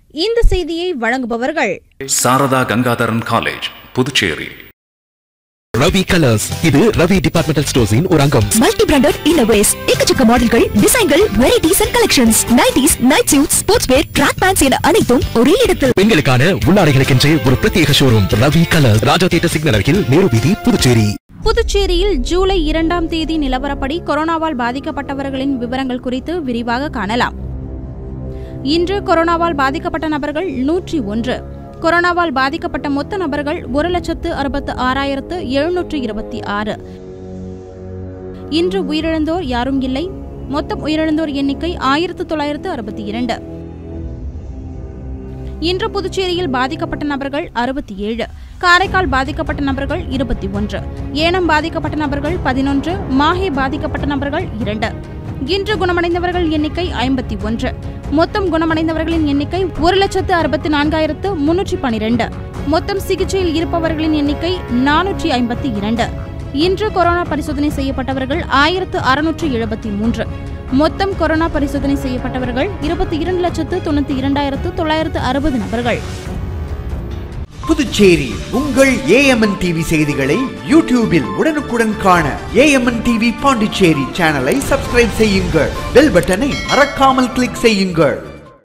இந்த செய்தியை வழங்குபவர்கள் சாரதா கங்காதரன் காலேஜ் புதுச்சேரி ரவி கலர்ஸ் இது ரவி டிபார்ட்மெண்டல் ஸ்டோர்ஸின் ஒரு அங்கம் மல்டி பிராண்டட் இன்னோவேஸ் எக்கச்சக்க மாடல்கள் டிசைன்கள் varieties and collections nighties night suit sports wear track pants என அனைத்தும் ஒரே இடத்தில் பெண்களுக்கான உள்ளாடைகளுக்கென்றே ஒரு பிரத்யேக showroom Ravi colours Raja theatre signal அருகில் நேரு வீதி புதுச்சேரி புதுச்சேரியில் ஜூலை இரண்டாம் தேதி நிலவரப்படி கொரோனாவால் பாதிக்கப்பட்டவர்களின் விவரங்கள் குறித்து விரிவாக காணலாம் இன்று கொரோனாவால் பாதிக்கப்பட்ட நபர்கள் நூற்றி ஒன்று கொரோனாவால் பாதிக்கப்பட்ட மொத்த நபர்கள் ஒரு லட்சத்து அறுபத்து ஆறாயிரத்து எழுநூற்று இருபத்தி ஆறு இன்று உயிரிழந்தோர் யாரும் இல்லை மொத்தம் உயிரிழந்தோர் எண்ணிக்கை ஆயிரத்து தொள்ளாயிரத்து அறுபத்தி இரண்டு இன்று புதுச்சேரியில் பாதிக்கப்பட்ட நபர்கள் அறுபத்தி ஏழு காரைக்கால் பாதிக்கப்பட்ட நபர்கள் இருபத்தி ஒன்று ஏனம் பாதிக்கப்பட்ட நபர்கள் பதினொன்று மாஹே பாதிக்கப்பட்ட நபர்கள் இரண்டு இன்று குணமடைந்தவர்கள் எண்ணிக்கை ஐம்பத்தி ஒன்று மொத்தம் குணமடைந்தவர்களின் எண்ணிக்கை ஒரு லட்சத்து அறுபத்தி நான்காயிரத்து முன்னூற்றி பனிரெண்டு மொத்தம் சிகிச்சையில் இருப்பவர்களின் எண்ணிக்கை நானூற்றி ஐம்பத்தி இரண்டு இன்று கொரோனா பரிசோதனை செய்யப்பட்டவர்கள் ஆயிரத்து அறுநூற்று எழுபத்தி மூன்று மொத்தம் கொரோனா பரிசோதனை செய்யப்பட்டவர்கள் இருபத்தி இரண்டு லட்சத்து தொண்ணூத்தி இரண்டாயிரத்து தொள்ளாயிரத்து அறுபது நபர்கள் புதுச்சேரி உங்கள் ஏஎம்என் டிவி செய்திகளை யூடியூபில் உடனுக்குடன் காண ஏஎம்என் டிவி பாண்டிச்சேரி சேனலை சப்ஸ்கிரைப் செய்யுங்கள் பெல் பட்டனை மறக்காமல் கிளிக் செய்யுங்கள்